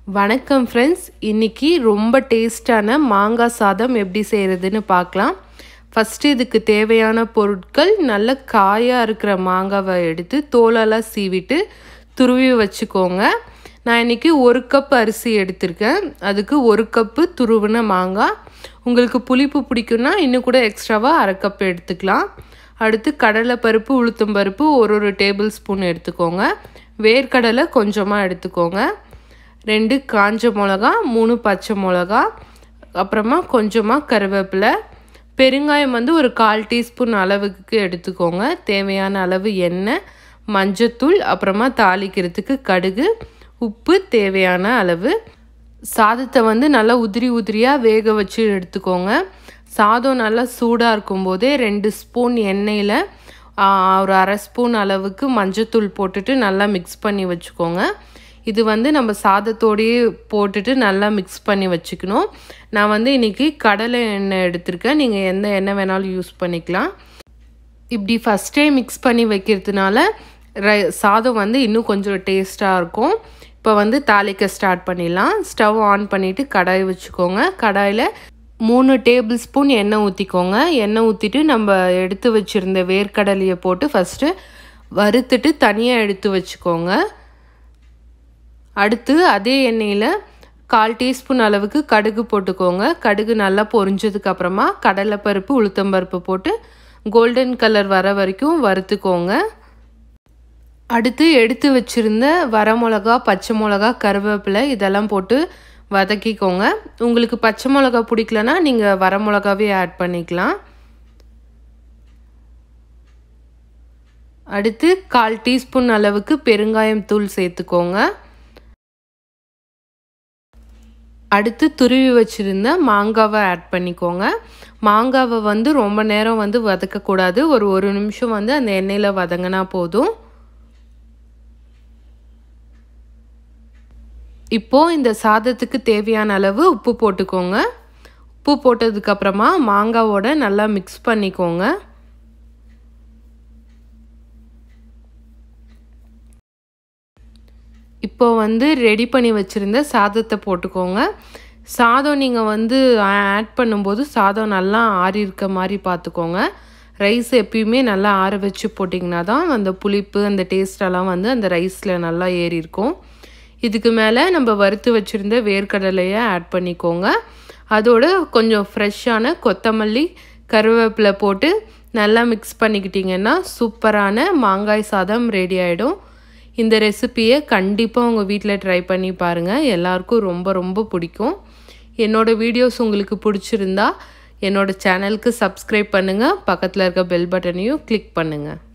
வணக்கம் ஃப்ரெண்ட்ஸ் இன்னைக்கு ரொம்ப டேஸ்டான மாங்காய் சாதம் எப்படி செய்கிறதுன்னு பார்க்கலாம் ஃபஸ்ட்டு இதுக்கு தேவையான பொருட்கள் நல்ல காயாக இருக்கிற மாங்காவை எடுத்து தோலெல்லாம் சீவிட்டு துருவி வச்சுக்கோங்க நான் இன்றைக்கி ஒரு கப் அரிசி எடுத்திருக்கேன் அதுக்கு ஒரு கப்பு துருவின மாங்காய் உங்களுக்கு புளிப்பு பிடிக்குன்னா இன்னும் கூட எக்ஸ்ட்ராவாக அரை கப் எடுத்துக்கலாம் அடுத்து கடலைப்பருப்பு உளுத்தம் பருப்பு ஒரு ஒரு டேபிள் ஸ்பூன் எடுத்துக்கோங்க வேர்க்கடலை கொஞ்சமாக எடுத்துக்கோங்க ரெண்டு காஞ்ச மிளகா மூணு பச்சை மிளகா அப்புறமா கொஞ்சமாக கருவேப்பிலை பெருங்காயம் வந்து ஒரு கால் டீஸ்பூன் அளவுக்கு எடுத்துக்கோங்க தேவையான அளவு எண்ணெய் மஞ்சத்தூள் அப்புறமா தாளிக்கிறதுக்கு கடுகு உப்பு தேவையான அளவு சாதத்தை வந்து நல்லா உதிரி உதிரியாக வேக வச்சு எடுத்துக்கோங்க சாதம் நல்லா சூடாக இருக்கும்போதே ரெண்டு ஸ்பூன் எண்ணெயில் ஒரு அரை ஸ்பூன் அளவுக்கு மஞ்சத்தூள் போட்டுட்டு நல்லா மிக்ஸ் பண்ணி வச்சுக்கோங்க இது வந்து நம்ம சாதத்தோடையே போட்டுட்டு நல்லா மிக்ஸ் பண்ணி வச்சுக்கணும் நான் வந்து இன்றைக்கி கடலை எண்ணெய் எடுத்திருக்கேன் நீங்கள் எந்த எண்ணெய் வேணாலும் யூஸ் பண்ணிக்கலாம் இப்படி ஃபஸ்ட்டே மிக்ஸ் பண்ணி வைக்கிறதுனால ரை சாதம் வந்து இன்னும் கொஞ்சம் டேஸ்ட்டாக இருக்கும் இப்போ வந்து தாளிக்க ஸ்டார்ட் பண்ணிடலாம் ஸ்டவ் ஆன் பண்ணிவிட்டு கடாய் வச்சுக்கோங்க கடாயில் மூணு டேபிள் ஸ்பூன் எண்ணெய் ஊற்றிக்கோங்க எண்ணெய் ஊற்றிட்டு நம்ம எடுத்து வச்சுருந்த வேர்க்கடலையை போட்டு ஃபஸ்ட்டு வறுத்துட்டு தனியாக எடுத்து வச்சுக்கோங்க அடுத்து அதே எண்ணெயில் கால் டீஸ்பூன் அளவுக்கு கடுகு போட்டுக்கோங்க கடுகு நல்லா பொரிஞ்சதுக்கு அப்புறமா கடலைப்பருப்பு உளுத்தம்பருப்பு போட்டு கோல்டன் கலர் வர வரைக்கும் வறுத்துக்கோங்க அடுத்து எடுத்து வச்சுருந்த வரமிளகா பச்சை மிளகா கருவேப்பிலை இதெல்லாம் போட்டு வதக்கிக்கோங்க உங்களுக்கு பச்சை மிளகா பிடிக்கலனா நீங்கள் வரமிளகாவே ஆட் பண்ணிக்கலாம் அடுத்து கால் டீஸ்பூன் அளவுக்கு பெருங்காயம் தூள் சேர்த்துக்கோங்க அடுத்து துருவி வச்சுருந்த மாங்காவை ஆட் பண்ணிக்கோங்க மாங்காவை வந்து ரொம்ப நேரம் வந்து வதக்கக்கூடாது ஒரு ஒரு நிமிஷம் வந்து அந்த எண்ணெயில் வதங்கினா போதும் இப்போது இந்த சாதத்துக்கு தேவையான அளவு உப்பு போட்டுக்கோங்க உப்பு போட்டதுக்கப்புறமா மாங்காவோட நல்லா மிக்ஸ் பண்ணிக்கோங்க இப்போ வந்து ரெடி பண்ணி வச்சுருந்த சாதத்தை போட்டுக்கோங்க சாதம் நீங்கள் வந்து ஆட் பண்ணும்போது சாதம் நல்லா ஆறி இருக்க மாதிரி பார்த்துக்கோங்க ரைஸ் எப்பயுமே நல்லா ஆற வச்சு போட்டிங்கன்னா தான் அந்த புளிப்பு அந்த டேஸ்டெல்லாம் வந்து அந்த ரைஸில் நல்லா ஏறி இருக்கும் இதுக்கு மேலே நம்ம வறுத்து வச்சுருந்த வேர்க்கடலையை ஆட் பண்ணிக்கோங்க அதோட கொஞ்சம் ஃப்ரெஷ்ஷான கொத்தமல்லி கருவேப்பிலை போட்டு நல்லா மிக்ஸ் பண்ணிக்கிட்டிங்கன்னா சூப்பரான மாங்காய் சாதம் ரெடி ஆகிடும் இந்த ரெசிப்பியை கண்டிப்பாக உங்கள் வீட்டில் ட்ரை பண்ணி பாருங்கள் எல்லாருக்கும் ரொம்ப ரொம்ப பிடிக்கும் என்னோடய வீடியோஸ் உங்களுக்கு பிடிச்சிருந்தா என்னோடய சேனலுக்கு சப்ஸ்கிரைப் பண்ணுங்கள் பக்கத்தில் இருக்க பெல் பட்டனையும் கிளிக் பண்ணுங்கள்